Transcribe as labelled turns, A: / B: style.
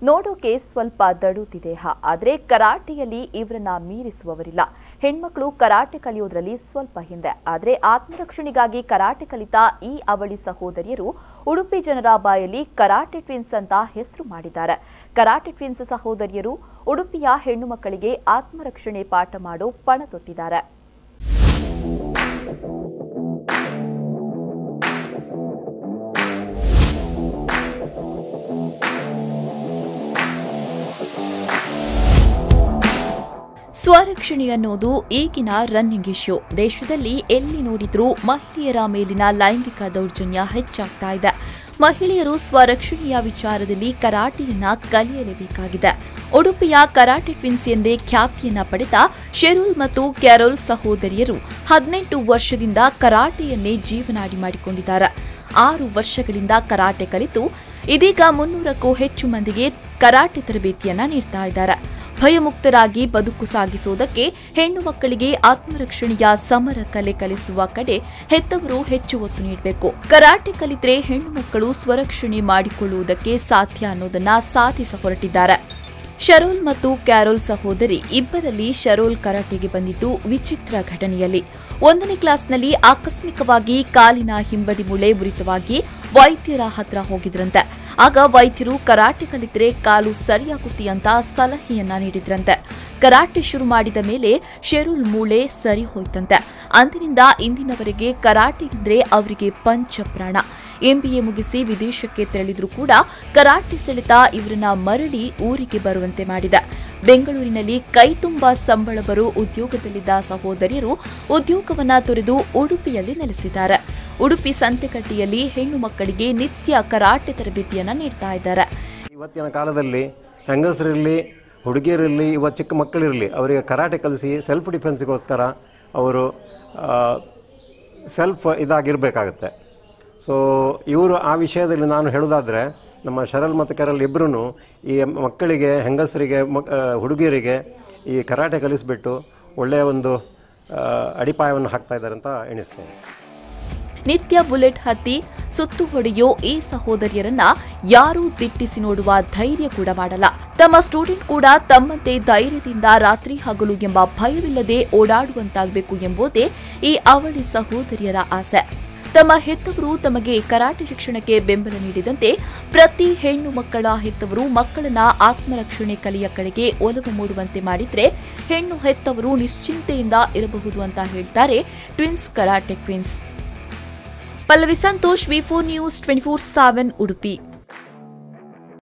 A: ನೋಡೋಕೆ ಸ್ವಲ್ಪ ದಡುತಿ ದೇಹ ಆದರೆ ಕರಾಟೆಯಲ್ಲಿ ಇವರನ್ನ ಮೀರಿಸುವವರಿಲ್ಲ ಹೆಣ್ಮಕ್ಳು ಕರಾಟೆ ಕಲಿಯೋದ್ರಲ್ಲಿ ಸ್ವಲ್ಪ ಹಿಂದೆ ಆದರೆ ಆತ್ಮರಕ್ಷಣೆಗಾಗಿ ಕರಾಟೆ ಕಲಿತ ಈ ಅವಳಿ ಸಹೋದರಿಯರು ಉಡುಪಿ ಜನರ ಬಾಯಲ್ಲಿ ಕರಾಟೆ ಟ್ವಿನ್ಸ್ ಅಂತ ಹೆಸರು ಮಾಡಿದ್ದಾರೆ ಕರಾಟೆ ಟ್ವಿನ್ಸ್ ಸಹೋದರಿಯರು ಉಡುಪಿಯ ಹೆಣ್ಣು ಮಕ್ಕಳಿಗೆ ಆತ್ಮರಕ್ಷಣೆ ಪಾಠ ಮಾಡೋ ಪಣ ತೊಟ್ಟಿದ್ದಾರೆ ಸ್ವರಕ್ಷಣೆ ಅನ್ನೋದು ಈಗಿನ ರನ್ನಿಂಗ್ ಇಶ್ಯೂ ದೇಶದಲ್ಲಿ ಎಲ್ಲಿ ನೋಡಿದ್ರೂ ಮಹಿಳೆಯರ ಮೇಲಿನ ಲೈಂಗಿಕ ದೌರ್ಜನ್ಯ ಹೆಚ್ಚಾಗ್ತಾ ಇದೆ ಮಹಿಳೆಯರು ಸ್ವರಕ್ಷಣೆಯ ವಿಚಾರದಲ್ಲಿ ಕರಾಟೆಯನ್ನ ಕಲಿಯಲೇಬೇಕಾಗಿದೆ ಉಡುಪಿಯ ಕರಾಟೆ ಟ್ವಿನ್ಸ್ ಎಂದೇ ಖ್ಯಾತಿಯನ್ನ ಪಡೆದ ಶೆರೂಲ್ ಮತ್ತು ಕ್ಯಾರೋಲ್ ಸಹೋದರಿಯರು ಹದಿನೆಂಟು ವರ್ಷದಿಂದ ಕರಾಟೆಯನ್ನೇ ಜೀವನಾಡಿ ಮಾಡಿಕೊಂಡಿದ್ದಾರೆ ಆರು ವರ್ಷಗಳಿಂದ ಕರಾಟೆ ಕಲಿತು ಇದೀಗ ಮುನ್ನೂರಕ್ಕೂ ಹೆಚ್ಚು ಮಂದಿಗೆ ಕರಾಟೆ ತರಬೇತಿಯನ್ನ ನೀಡ್ತಾ ಇದ್ದಾರೆ ಭಯಮುಕ್ತರಾಗಿ ಬದುಕು ಸಾಗಿಸುವುದಕ್ಕೆ ಹೆಣ್ಣು ಮಕ್ಕಳಿಗೆ ಆತ್ಮರಕ್ಷಣೆಯ ಸಮರ ಕಲೆ ಕಲಿಸುವ ಕಡೆ ಹೆತ್ತವರು ಹೆಚ್ಚು ಒತ್ತು ನೀಡಬೇಕು ಕರಾಟೆ ಕಲಿತ್ರೆ ಹೆಣ್ಣು ಮಕ್ಕಳು ಸ್ವರಕ್ಷಣೆ ಮಾಡಿಕೊಳ್ಳುವುದಕ್ಕೆ ಸಾಧ್ಯ ಅನ್ನೋದನ್ನ ಸಾಧಿಸ ಹೊರಟಿದ್ದಾರೆ ಶರೋಲ್ ಮತ್ತು ಕ್ಯಾರೋಲ್ ಸಹೋದರಿ ಇಬ್ಬರಲ್ಲಿ ಶರೋಲ್ ಕರಾಟೆಗೆ ಬಂದಿದ್ದು ವಿಚಿತ್ರ ಘಟನೆಯಲ್ಲಿ ಒಂದನೇ ಕ್ಲಾಸ್ನಲ್ಲಿ ಆಕಸ್ಮಿಕವಾಗಿ ಕಾಲಿನ ಹಿಂಬದಿ ಮೂಳೆ ಮುರಿತವಾಗಿ ವೈದ್ಯರ ಹತ್ರ ಹೋಗಿದ್ರಂತೆ ಆಗ ವೈದ್ಯರು ಕರಾಟೆ ಕಲಿತ್ರೆ ಕಾಲು ಸರಿಯಾಗುತ್ತಿ ಅಂತ ಸಲಹೆಯನ್ನ ನೀಡಿದ್ರಂತೆ ಕರಾಟೆ ಶುರು ಮಾಡಿದ ಮೇಲೆ ಶೆರೂಲ್ ಮೂಳೆ ಸರಿ ಹೋಯ್ತಂತೆ ಅಂದಿನಿಂದ ಇಂದಿನವರೆಗೆ ಕರಾಟೆ ಅಂದ್ರೆ ಅವರಿಗೆ ಪಂಚಪ್ರಾಣ ಎಂಬಿಎ ಮುಗಿಸಿ ವಿದೇಶಕ್ಕೆ ತೆರಳಿದ್ರು ಕೂಡ ಕರಾಟೆ ಸೆಳೆತ ಇವರನ್ನ ಮರಳಿ ಊರಿಗೆ ಬರುವಂತೆ ಮಾಡಿದೆ ಬೆಂಗಳೂರಿನಲ್ಲಿ ಕೈ ತುಂಬಾ ಸಂಬಳ ಬರೋ ಉದ್ಯೋಗದಲ್ಲಿದ್ದ ಸಹೋದರಿಯರು ಉದ್ಯೋಗವನ್ನ ತೊರೆದು ಉಡುಪಿಯಲ್ಲಿ ನೆಲೆಸಿದ್ದಾರೆ ಉಡುಪಿ ಸಂತೆಕಟ್ಟಿಯಲ್ಲಿ ಹೆಣ್ಣು ಮಕ್ಕಳಿಗೆ ನಿತ್ಯ ಕರಾಟೆ ತರಬೇತಿಯನ್ನ ನೀಡ್ತಾ ಇದ್ದಾರೆ
B: ಇವತ್ತಿನ ಕಾಲದಲ್ಲಿ ಹೆಂಗಸರಿರಲಿ ಹುಡುಗಿಯರಿರಲಿ ಇವ ಚಿಕ್ಕ ಮಕ್ಕಳಿರಲಿ ಅವರಿಗೆ ಕರಾಟೆ ಕಲಿಸಿ ಸೆಲ್ಫ್ ಡಿಫೆನ್ಸಿಗೋಸ್ಕರ ಅವರು ಸೆಲ್ಫ್ ಇದಾಗಿರಬೇಕಾಗತ್ತೆ ಸೊ ಇವರು ಆ ವಿಷಯದಲ್ಲಿ ನಾನು ಹೇಳೋದಾದರೆ ನಮ್ಮ ಶರಲ್ ಮತ್ತು ಕೆರಲ್ ಇಬ್ಬರೂ ಈ ಮಕ್ಕಳಿಗೆ ಹೆಂಗಸರಿಗೆ ಮಕ್ ಆ, ಹುಡುಗಿಯರಿಗೆ ಈ ಕರಾಟೆ ಕಲಿಸಿಬಿಟ್ಟು ಒಳ್ಳೆಯ ಒಂದು ಆ, ಅಡಿಪಾಯವನ್ನು ಹಾಕ್ತಾ ಇದ್ದಾರೆ ಅಂತ ಎಣಿಸ್ತೇನೆ
A: ನಿತ್ಯ ಬುಲೆಟ್ ಹತ್ತಿ ಸುತ್ತು ಹೊಡೆಯೋ ಈ ಸಹೋದರಿಯರನ್ನ ಯಾರೂ ದಿಟ್ಟಿಸಿ ನೋಡುವ ಧೈರ್ಯ ಕೂಡ ಮಾಡಲ್ಲ ತಮ್ಮ ಸ್ಟೂಡೆಂಟ್ ಕೂಡ ತಮ್ಮಂತೆ ಧೈರ್ಯದಿಂದ ರಾತ್ರಿ ಹಗಲು ಎಂಬ ಭಯವಿಲ್ಲದೆ ಓಡಾಡುವಂತಾಗಬೇಕು ಎಂಬುದೇ ಈ ಅವಳಿ ಸಹೋದರಿಯರ ಆಸೆ ತಮ್ಮ ಹೆತ್ತವರು ತಮಗೆ ಕರಾಟೆ ಶಿಕ್ಷಣಕ್ಕೆ ಬೆಂಬಲ ನೀಡಿದಂತೆ ಪ್ರತಿ ಹೆಣ್ಣು ಮಕ್ಕಳ ಹೆತ್ತವರು ಮಕ್ಕಳನ್ನ ಆತ್ಮರಕ್ಷಣೆ ಕಲೆಯ ಕಡೆಗೆ ಒಲವು ಮೂಡುವಂತೆ ಮಾಡಿದ್ರೆ ಹೆಣ್ಣು ಹೆತ್ತವರು ನಿಶ್ಚಿಂತೆಯಿಂದ ಇರಬಹುದು ಅಂತ ಹೇಳ್ತಾರೆ twins karate queens Pallavi Santosh V four news twenty four seven Udupi